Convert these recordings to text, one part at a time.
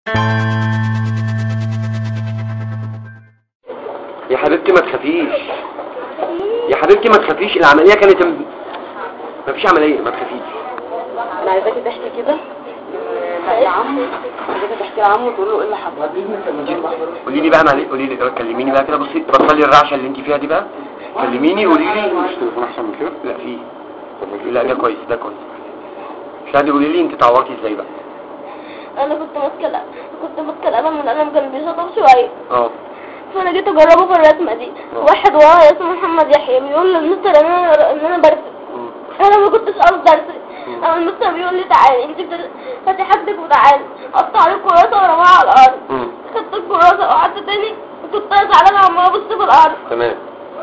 يا حبيبتي ما تخافيش يا حبيبتي ما تخافيش العملية كانت م- ما فيش عملية ما تخافيش انا عايزاكي تحكي كده لعمو عايزاكي تحكي لعمو وتقول له ايه اللي حصل قولي لي بقى معلش قولي لي كلميني بقى كده بصي بطلي الرعشة اللي انت فيها دي بقى كلميني قولي لي مش تليفون احسن من كده لا في لا ده كويس ده كويس شادي قولي لي انت تعورتي ازاي بقى انا كنت ماسكه الق- كنت ماسكه القلم والقلم كان بيشطب شويه اه فانا جيت اجربه في الرسمه دي آه. واحد ورايا اسمه محمد يحيى بيقول للمستر ان انا ان انا برسم مم. انا ما كنتش قصدي ارسم اما المستر بيقول لي تعالي انت بت- هاتي حاجتك وتعالي قطع لي الكراسه ورماها على الارض مم. خدت الكراسه وقعدت تاني كنت انا زعلانه عماله ابص في الارض تمام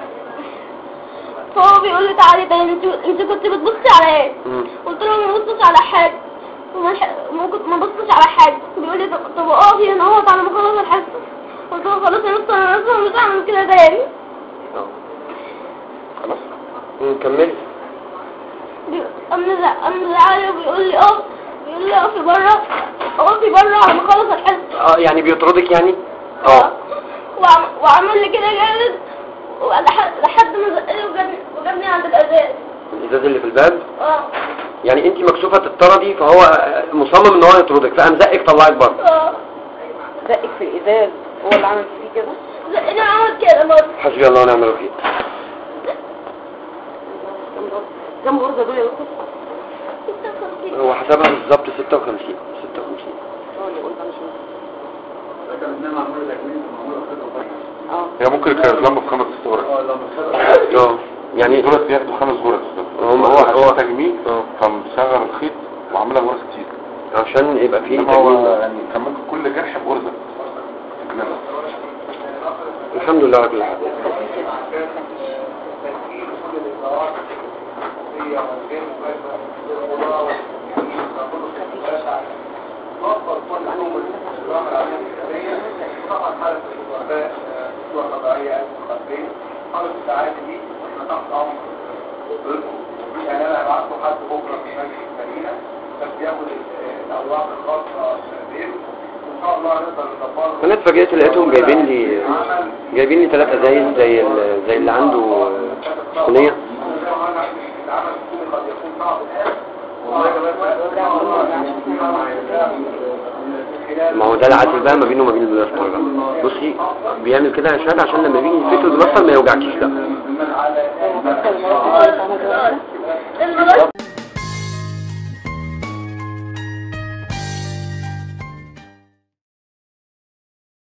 فهو بيقول لي تعالي تاني انت انت كنت بتبصي على ايه مم. قلت له ما ببصش على حاجه وما ح- ما كنت ما ببصش على حاجه بيقول لي طب طب اقفي هنا اهوت على ما اخلص الحصه قلت له خلاص يا مستر انا اسفه مش هعمل كده تاني اه خلاص مم، كملي بي- قام زع- قام زعلي وبيقول لي اقف بيقول لي اقفي بره اقفي بره على ما اخلص الحصه اه يعني بيطردك يعني اه وعم... وعمل لي كده جامد ولحد لحد ما زقني وجابني وجابني عند الازاز الازاز اللي في الباب اه يعني انت مكسوفه تطردي فهو آه، مصمم ان هو يطردك فقام زقك طلعك بره اه زقك في الازاز هو اللي عمل فيه كده زقني عمل كده برضه حسبي الله ونعم الوكيل كام غرزه كام غرزه دول يا دكتور هو حسبها بالظبط 56 56 هو اللي قلت انا شويه اه هي ممكن كانت لمبه في خمس ست غرز اه يعني دولت ياخدوا خمس غرز هم- هو هو- عشان تجميل اه فمصغر الخيط وعاملها غرز كتير عشان يبقى فيه انما هو تجميل يعني كان ممكن كل جرح بغرزه تكمله الحمد لله رب العالمين يعني انا هبعته حد بكره في مجلس المدينه بس بياخد الاوراق الخاصه بيه وان شاء الله نقدر نطبقها انا اتفاجئت لقيتهم جايبين لي جايبين لي ثلاث ازايز زي ال- زي اللي عنده آه، صينيه العمل الحكومي قد يكون صعب الان ما هو ده العدل بقى ما بينه وما بين البلاستر بقى بصي بيعمل كده يا شهد عشان لما بيجي يفك البلاستر ما يوجعكيش لا المرض